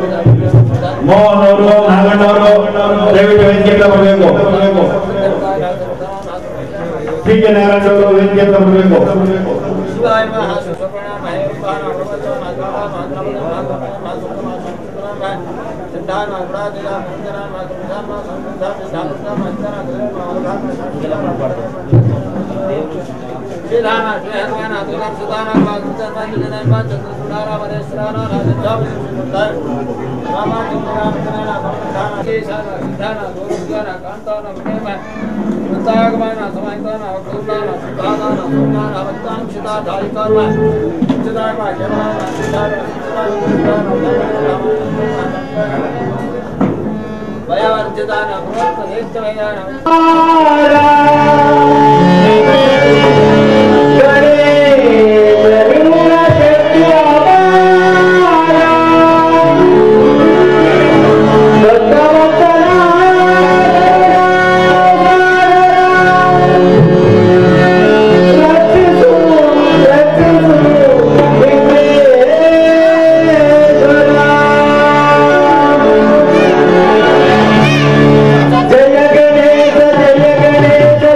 ಮೋಹನ್ ಅವರು ನಾಗಣ್ಣ ಅವರು ದಯವಿಟ್ಟು ವೇದಿಕೆ ಬರಬೇಕು ಪಿ ಕೆ ನಾರಾಯಣ ಅವರು ವೇದಿಕೆ ಬರಬೇಕು ಭಯವಂತಿದಾನ ಜಯ ಗಣೇಶ ಜಯ ಗಣೇಶ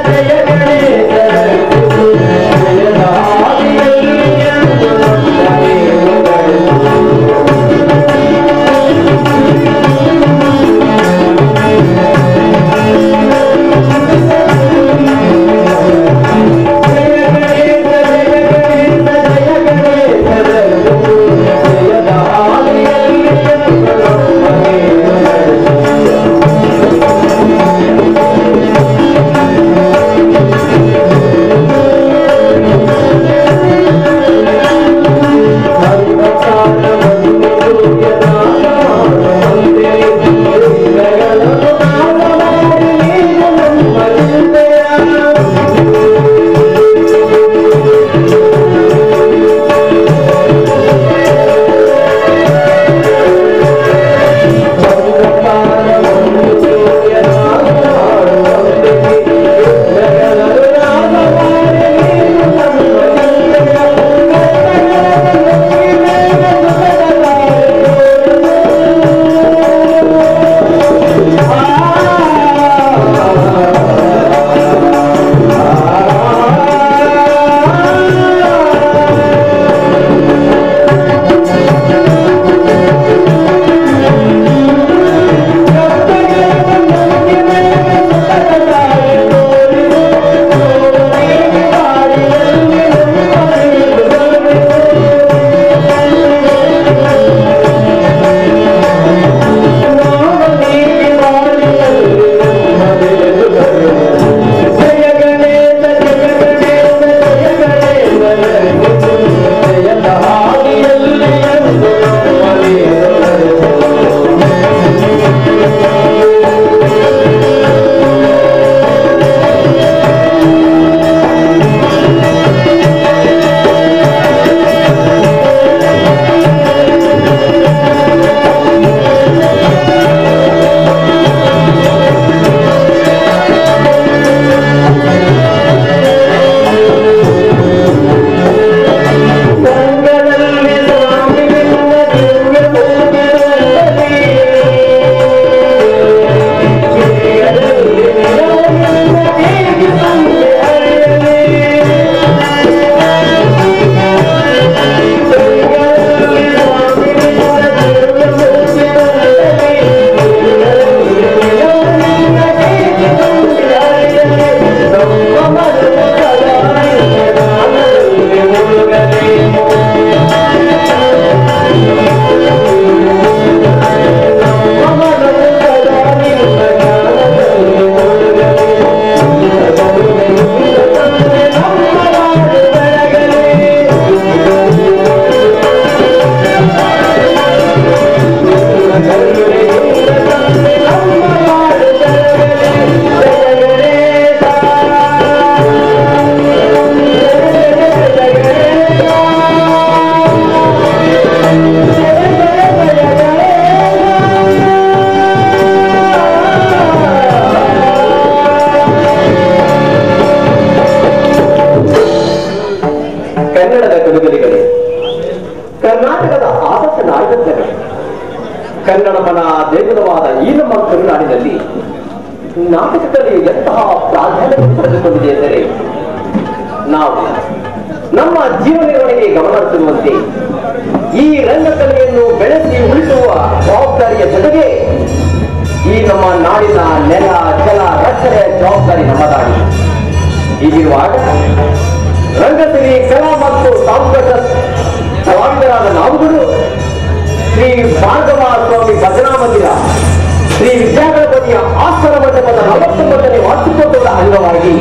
ಕನ್ನಡಮನ ದೇಗುಲವಾದ ಈ ನಮ್ಮ ಕರುನಾಡಿನಲ್ಲಿ ನಾಟಕದಲ್ಲಿ ಎಂತಹ ಪ್ರಾಧಾನ್ಯತೆ ಪಡೆದುಕೊಂಡಿದೆ ಎಂದರೆ ನಾವು ನಮ್ಮ ಜೀವ ನಿರ್ವಹಣೆಗೆ ಗಮನ ಹರಿಸುವಂತೆ ಈ ರಂಗಕಲೆಯನ್ನು ಬೆಳೆಸಿ ಉಳಿಸುವ ಜವಾಬ್ದಾರಿಯ ಜೊತೆಗೆ ಈ ನಮ್ಮ ನಾಡಿನ ನೆಲ ಜಲ ರಕ್ಷಣೆಯ ಜವಾಬ್ದಾರಿ ನಮ್ಮದಾಗಿ ಹೀಗಿರುವಾಗ ರಂಗಸಿರಿ ಕಲಾ ಮತ್ತು ಸಾಂಸ್ಕೃತಿಕ ಕಲಾವಿದರಾದ ನಾವುಗಳು ಶ್ರೀ ಭಾರ್ಗವ ಸ್ವಾಮಿ ಭಜನಾ ಮಂದಿರ ಶ್ರೀ ವಿದ್ಯಾಗಣಪತಿಯ ಆಸ್ಥಾನ ಮಂಟಪದ ನಲವತ್ತೊಂಬತ್ತನೇ ವಾರ್ಷಿಕೋತ್ಸವದ ಅಂಗವಾಗಿ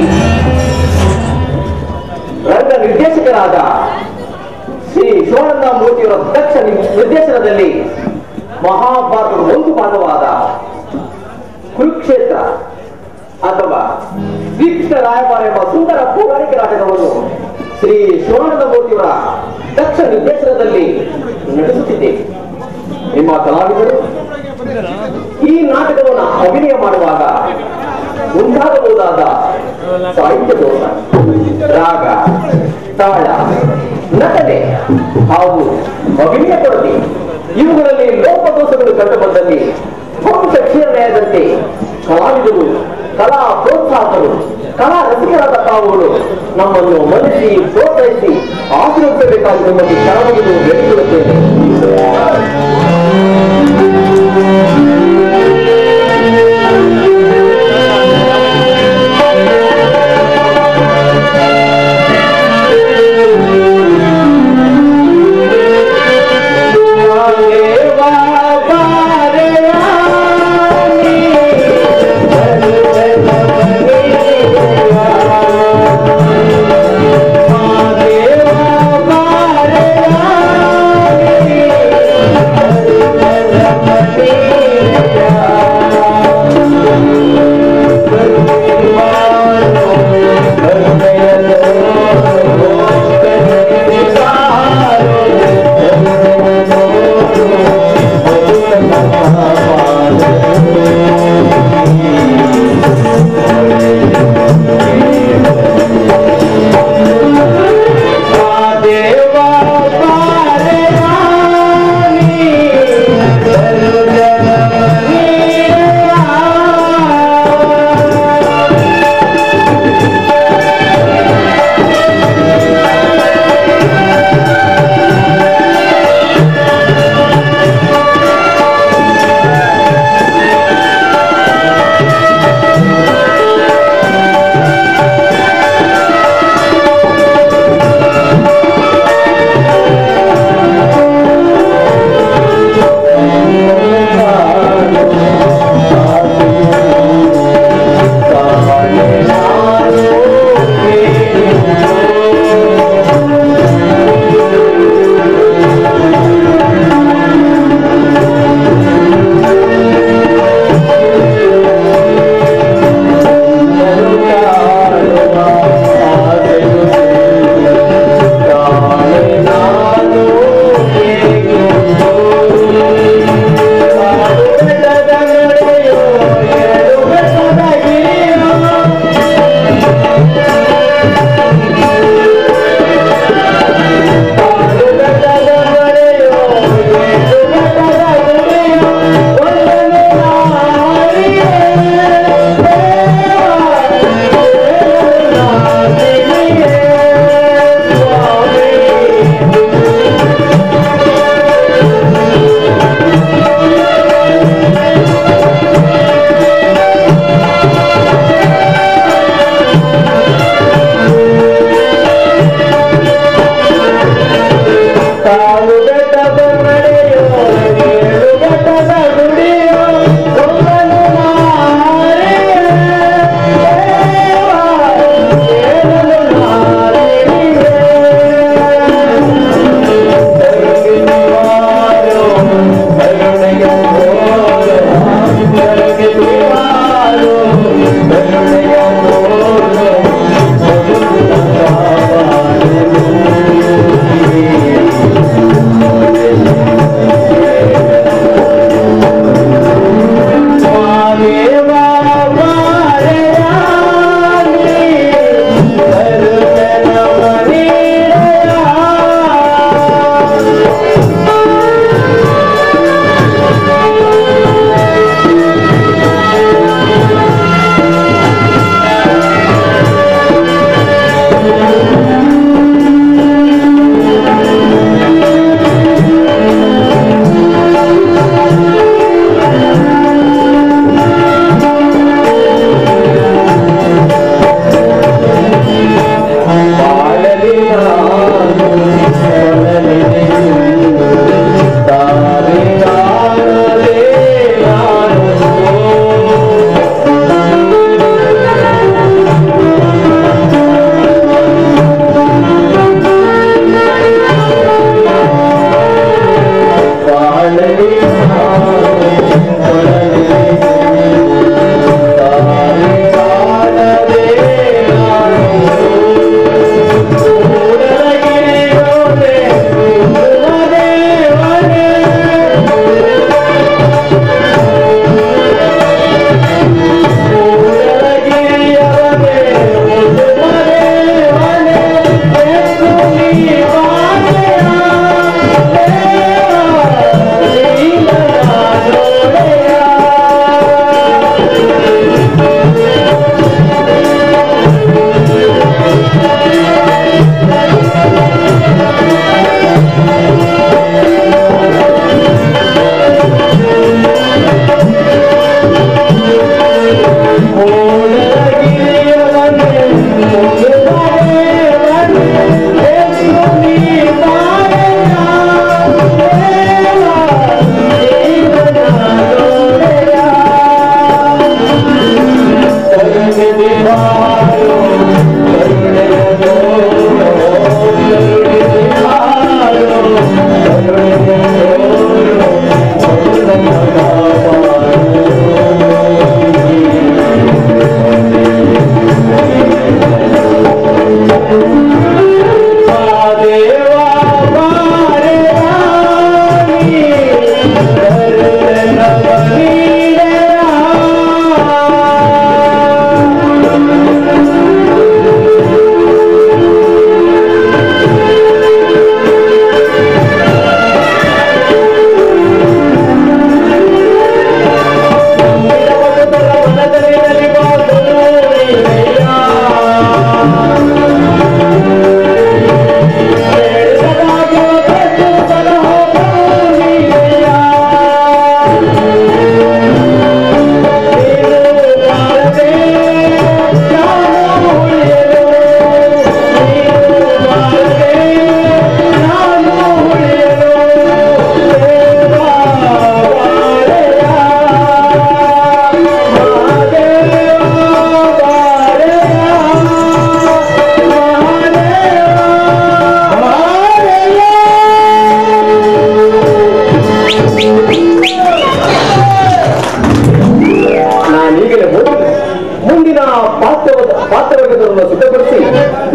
ರಂಗ ನಿರ್ದೇಶಕರಾದ ಶ್ರೀ ಶಿವಾನಂದ ಮೂರ್ತಿಯವರ ದಕ್ಷ ನಿರ್ದೇಶನದಲ್ಲಿ ಮಹಾಭಾರತದ ಒಂದು ಭಾಗವಾದ ಕುರುಕ್ಷೇತ್ರ ಅಥವಾ ಶ್ರೀಕೃಷ್ಣ ರಾಯಭಾರ ಎಂಬ ಸುಂದರ ಪೌರಾಣಿಕ ನಾಟಕವನ್ನು ಶ್ರೀ ಶಿವಾನಂದ ಮೂರ್ತಿಯವರ ದಕ್ಷ ನಿರ್ದೇಶನದಲ್ಲಿ ನಡೆಸುತ್ತಿದ್ದೇವೆ ನಿಮ್ಮ ಕಲಾವಿದರು ಈ ನಾಟಕವನ್ನು ಅಭಿನಯ ಮಾಡುವಾಗ ಉಂಟಾಗಬಹುದಾದ ಸಾಹಿತ್ಯ ದೋಷ ರಾಗ ತಾಳ ನಟನೆ ಹಾಗೂ ಅಭಿನಯ ಕೊರತೆ ಇವುಗಳಲ್ಲಿ ಲೋಪದೋಷಗಳು ಕಂಡುಬಂದಲ್ಲಿ ವಂಶ ಕ್ಷೀರಣೆಯಾದಂತೆ ಕಲಾವಿದರು ಕಲಾ ಪ್ರೋತ್ಸಾಹಕರು ಕಲಾ ರಸಿಕರಾದ ತಾವುಗಳು ನಮ್ಮನ್ನು ಮನಸ್ಸಿ ಪ್ರೋತ್ಸಾಹಿಸಿ ಆಶೀರ್ವದಿಸಬೇಕಾಗಿ ನಿಮ್ಮಲ್ಲಿ ಶರಣೆಯನ್ನು ಬೇಡಿಕೊಳ್ಳುತ್ತೇನೆ ದೇವ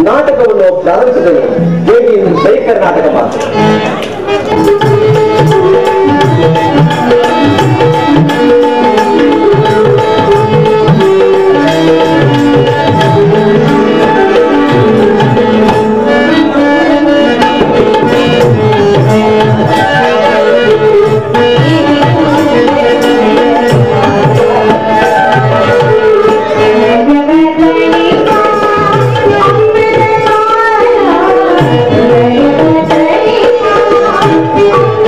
ನಾಟಕವನ್ನು ಪ್ರಾರಂಭಿಸಿದನು ಹೇಗೆ ಜೈ ಕರ್ನಾಟಕ ಮಾತು Thank you.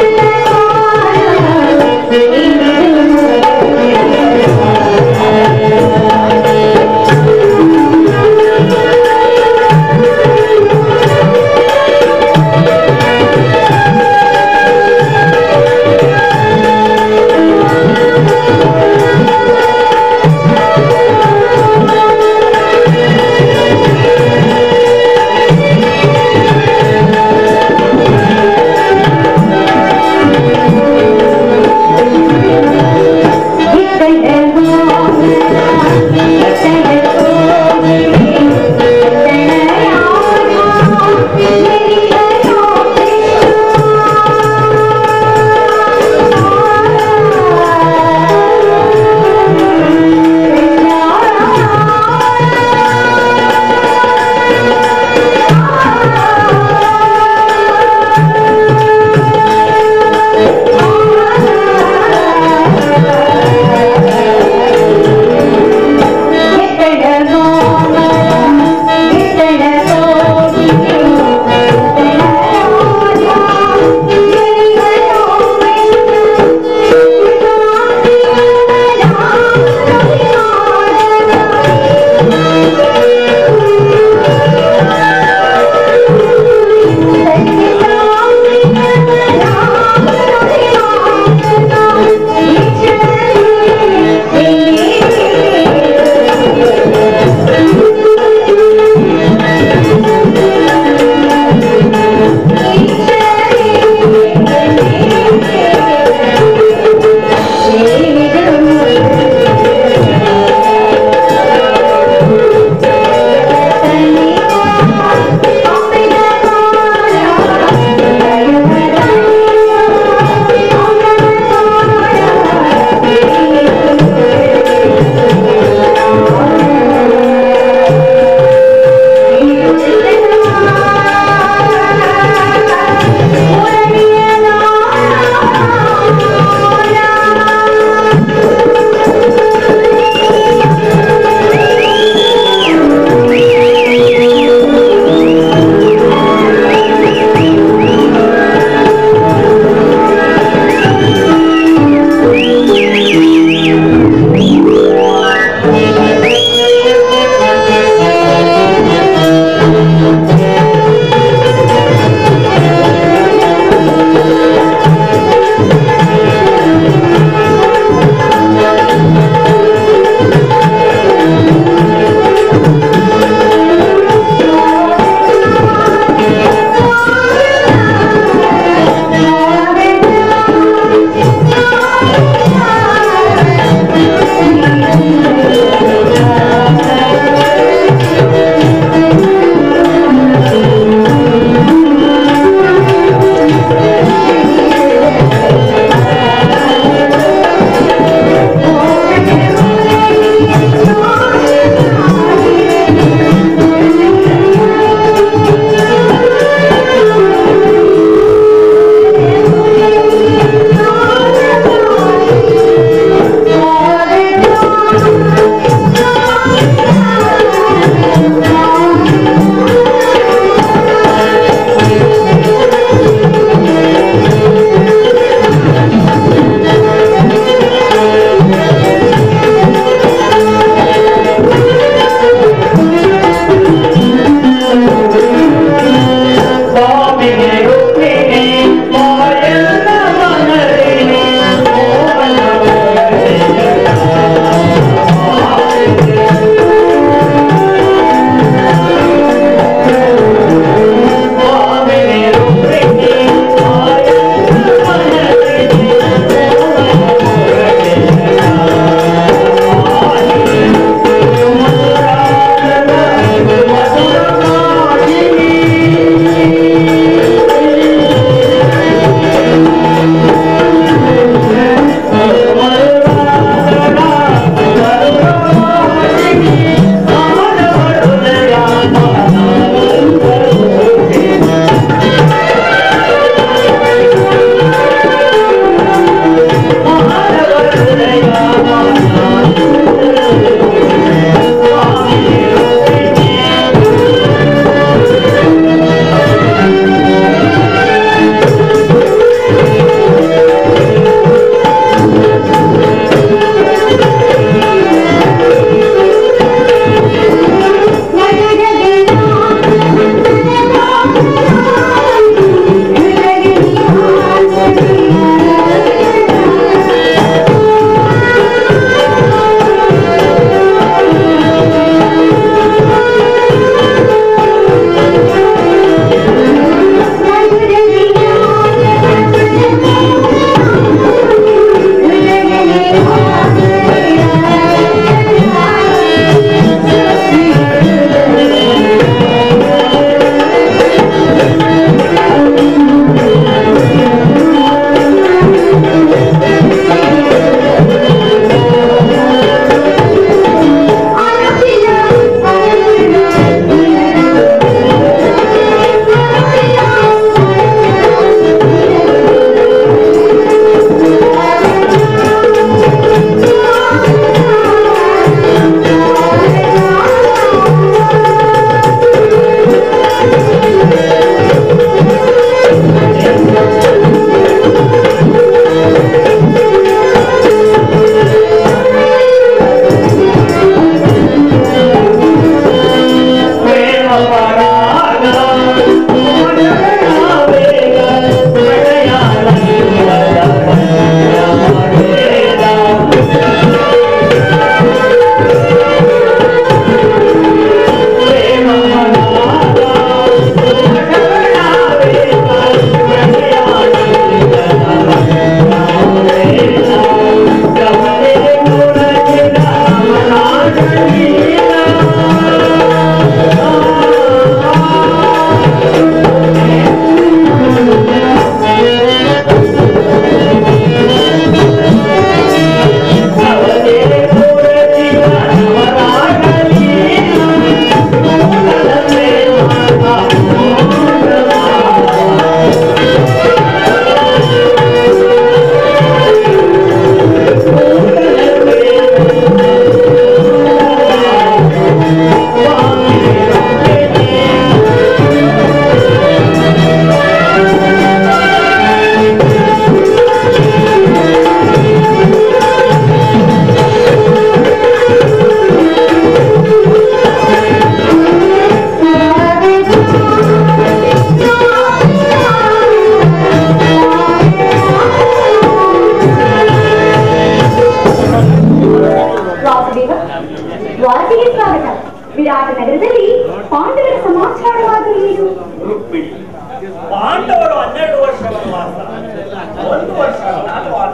ದ್ವಾರಕೆಗೆ ಸ್ವಾಗತ ವಿರಾಟ ನಗರದಲ್ಲಿ ಪಾಂಡವರ ಸಮಾಚಾರವಾದ ಏನು ರುಕ್ಮಿಣಿ ಪಾಂಡವರು ಹನ್ನೆರಡು ವರ್ಷ ವನವಾಸ ಒಂದು ವರ್ಷ ಅಜ್ಞಾತವಾಸ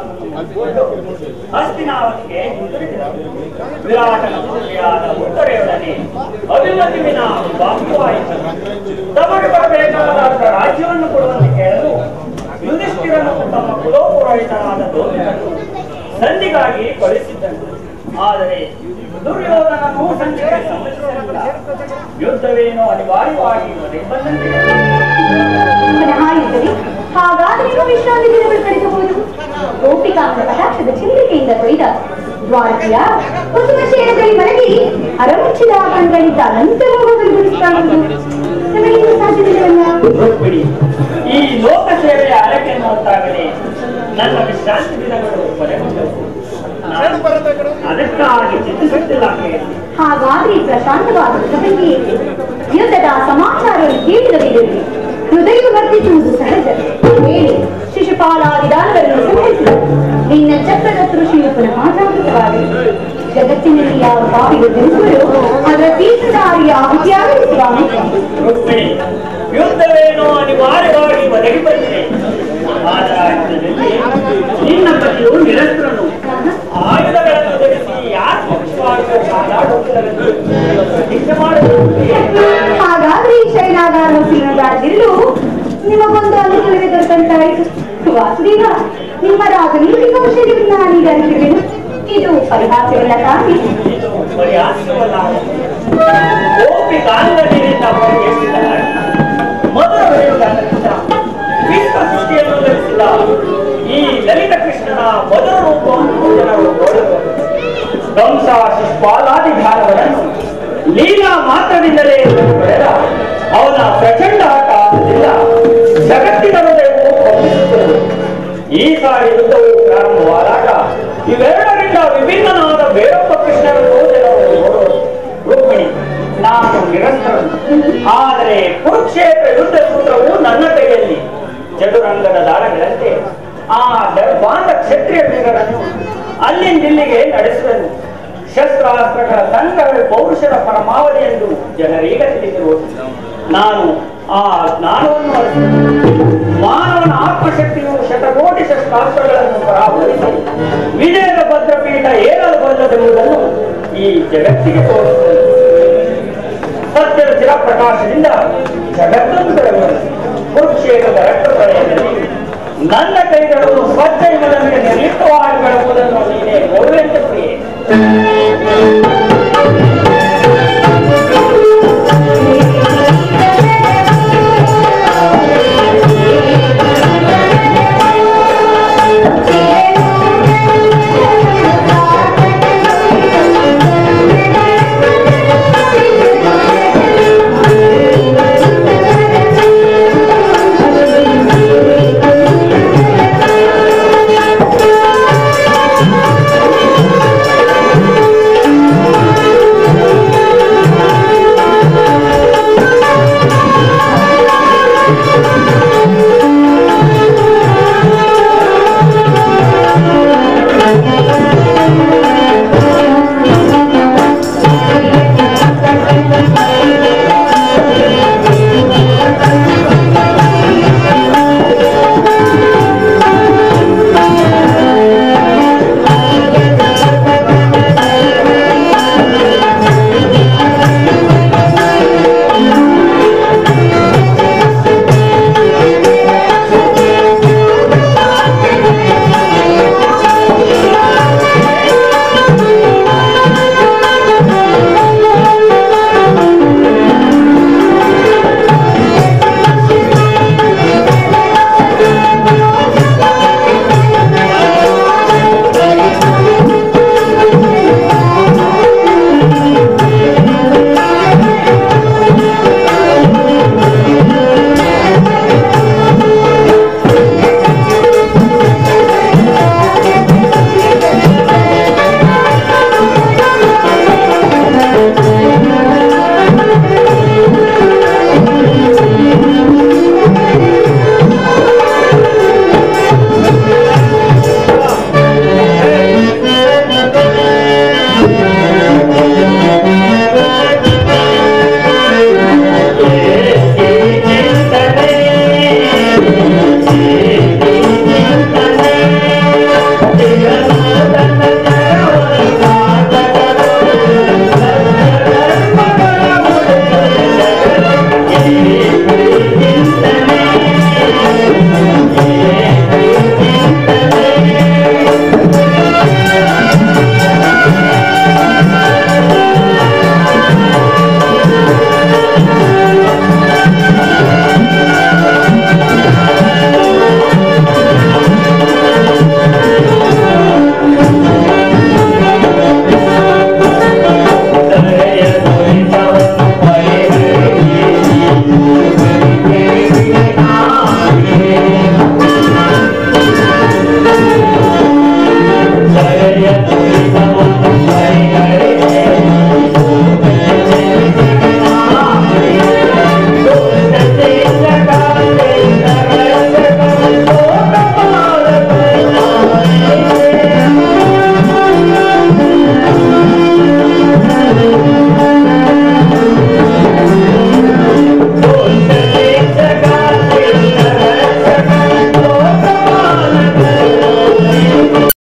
ಹಸ್ತಿನಾವತಿಗೆ ಹಿಂದಿರುಗಿದರು. ವಿರಾಟನ ಪುತ್ರಿಯಾದ ಉತ್ತರೆಯೊಡನೆ ಅಭಿಮನ್ಯುವಿನ ವಿವಾಹವಾಯಿತು ತಮಗೆ ಬರಬೇಕಾದ ರಾಜ್ಯವನ್ನು ಕೊಡುವಂತೆ ಕೇಳಲು ಯುಧಿಷ್ಠಿರನು ತಮ್ಮ ಕುಲೋಪುರೋಹಿತರಾದ ದೋಷಗಳನ್ನು ಸಂಧಿಗಾಗಿ ಕಳಿಸಿದ್ದನು ಆದರೆ ದುರ್ಯೋಧನನು ಸಂಧಿಗೆ ಸಮ್ಮತಿಸಲಿಲ್ಲ ಯುದ್ಧವೇನೋ ಅನಿವಾರ್ಯವಾಗಿ ಒದಗಿ ಬಂದಂತೆ ಪುನಃ ಯುದ್ಧವೇ ಹಾಗಾದರೆ ವಿಶ್ರಾಂತಿ ದಿನಗಳು ಕಳೆಯಬಹುದು ಗೋಪಿಕಾಂತ ಕಟಾಕ್ಷದ ಚಿಂತಿಕೆಯಿಂದ ಕೊಯ್ದ ದ್ವಾರಕೆಯ ಕುಸುಮ ಶೇರದಲ್ಲಿ ಮಲಗಿ ಅರಮುಚ್ಚಿದ ಕಣ್ಗಳಿದ್ದ ಅನಂತ ಮೋಹಗಳು ಗುರುಸ್ತಾಗುವುದು ನಮಗೇನು ಸಾಧ್ಯವಿಲ್ಲವಲ್ಲ ರುಕ್ಮಿಣಿ ಈ ಲೋಕ ಸೇವೆಯ ಅರಕೆಯನ್ನು ಹೊತ್ತಾಗಲೇ ನನ್ನ ವಿಶ್ರಾಂತಿ ದಿನಗಳು ಕೊನೆಗೊಂಡವು ನಾನು ಅದಕ್ಕಾಗಿ ಚಿಂತಿಸುತ್ತಿಲ್ಲ ಕೇಳಿ ಹಾಗಾದ್ರೆ ಪ್ರಶಾಂತವಾದ ಪ್ರಸಂಗಿ ಏಕೆ? ಯುದ್ಧದ ಸಮಾಚಾರವನ್ನು ಕೇಳಿದವಿರಲಿ ಹೃದಯ ವರ್ತಿಸುವುದು ಸಹಜ ಹೇಳಿ ಶಿಶುಪಾಲಾದಿ ದಾನವರನ್ನು ಸಂಹರಿಸಿದ ನಿನ್ನ ಚಕ್ರದ ಕೃಷಿಯು ಪುನಃ ಜಾಗೃತವಾಗಲಿ ಜಗತ್ತಿನಲ್ಲಿ ಯಾವ ಪಾಪಿಗೆ ತಿಳಿಸುವರು ಅದರ ತೀರ್ಥಧಾರಿಯ ಆಹುತಿಯಾಗಲಿ ಸ್ವಾಮಿ ರುಕ್ಮಿಣಿ ಯುದ್ಧವೇನೋ ಅನಿವಾರ್ಯವಾಗಿ ಒದಗಿ ಬಂದಿದೆ ಆ ರಾಜ್ಯದಲ್ಲಿ ನಿನ್ನ ಪತಿಯು ನಿರಸ್ತ್ರನು ಆಯುಧಗಳನ್ನು ಧರಿಸಿ ಯಾರು ಪಕ್ಷವಾಗಿ ಕಾದಾಡುತ್ತಿರಲೆಂದು ಪ್ರತಿಜ್ಞೆ ಮಾಡಬೇಕು ಹಾಗಾದ್ರೆ ಈ ಶೈಲಾಗಾರ ವಕೀಲರಾಗಿರಲು ನಿಮಗೊಂದು ಅನುಕೂಲವೇ ದೊರೆತಂತಾಯಿತು ವಾಸುದೇವ ನಿಮ್ಮ ರಾಜನೀತಿ ಕೌಶಲ್ಯವನ್ನು ನಾನೀಗ ಅರಿತಿರುವೆನು ಇದು ಪರಿಹಾಸ್ಯವಲ್ಲ ತಾನೇ ಇದು ಪರಿಹಾಸ್ಯವಲ್ಲ ಗೋಪಿ ಗಾಂಗನಿಂದ ಪರಿಹರಿಸಿದ ಮಧುರ ವೇಣುಗಾನದಿಂದ ವಿಶ್ವ ಸೃಷ್ಟಿಯನ್ನು ಧರಿಸಿದ ಈ ಲಲಿತ ಕೃಷ್ಣನ ಮಧುರ ರೂಪವನ್ನು ಜನರು ನೋಡುವರು ಕಂಸ ಶಿಷ್ಪಾಲಾದಿ ಧಾರವನ್ನು ಲೀಲಾ ಮಾತ್ರದಿಂದಲೇ ಪಡೆದ ಅವನ ಪ್ರಚಂಡ ಆಟದಿಂದ ಜಗತ್ತಿನ ಹೃದಯವು ಕಂಪಿಸುತ್ತದೆ ಈ ಸಾರಿ ಯುದ್ಧವು ಪ್ರಾರಂಭವಾದಾಗ ಇವೆರಡರಿಂದ ವಿಭಿನ್ನನಾದ ಬೇರೊಬ್ಬ ಕೃಷ್ಣರನ್ನು ಜನರು ನೋಡುವರು ರುಕ್ಮಿಣಿ ನಾನು ನಿರಂತರನು ಆದರೆ ಕುರುಕ್ಷೇತ್ರ ಯುದ್ಧ ಸೂತ್ರವು ನನ್ನ ಕೈಯಲ್ಲಿ ಚದುರಂಗದ ದಾಳಗಳಂತೆ ಆ ದರ್ಭಾಂತ ಕ್ಷತ್ರಿಯ ವೀರರನ್ನು ಅಲ್ಲಿಂದಿಲ್ಲಿಗೆ ನಡೆಸುವೆನು ಶಸ್ತ್ರಾಸ್ತ್ರಗಳ ಸಂಘಗಳು ಪೌರುಷರ ಪರಮಾವಧಿ ಎಂದು ಜನರೀಗ ತಿಳಿದಿರುವುದು ನಾನು ಆ ಜ್ಞಾನವನ್ನು ಅರಿತು ಮಾನವನ ಆತ್ಮಶಕ್ತಿಯು ಶತಕೋಟಿ ಶಸ್ತ್ರಾಸ್ತ್ರಗಳನ್ನು ಪರಾವರಿಸಿ ವಿಜಯದ ಭದ್ರಪೀಠ ಏರಲು ಬಂದದೆಂಬುದನ್ನು ಈ ಜಗತ್ತಿಗೆ ತೋರಿಸುತ್ತದೆ ಸತ್ಯದ ಚಿರಪ್ರಕಾಶದಿಂದ ಜಗತ್ತನ್ನು ಬೆಳಗುವುದು ಕುರುಕ್ಷೇತ್ರದ ರಕ್ತ ಪ್ರಳಯದಲ್ಲಿ ನನ್ನ ಕೈಗಳು ಸ್ವಚ್ಛ ನನಗೆ ನಿರ್ಲಿಪ್ತವಾಗಿ ಬೆಳಗುವುದನ್ನು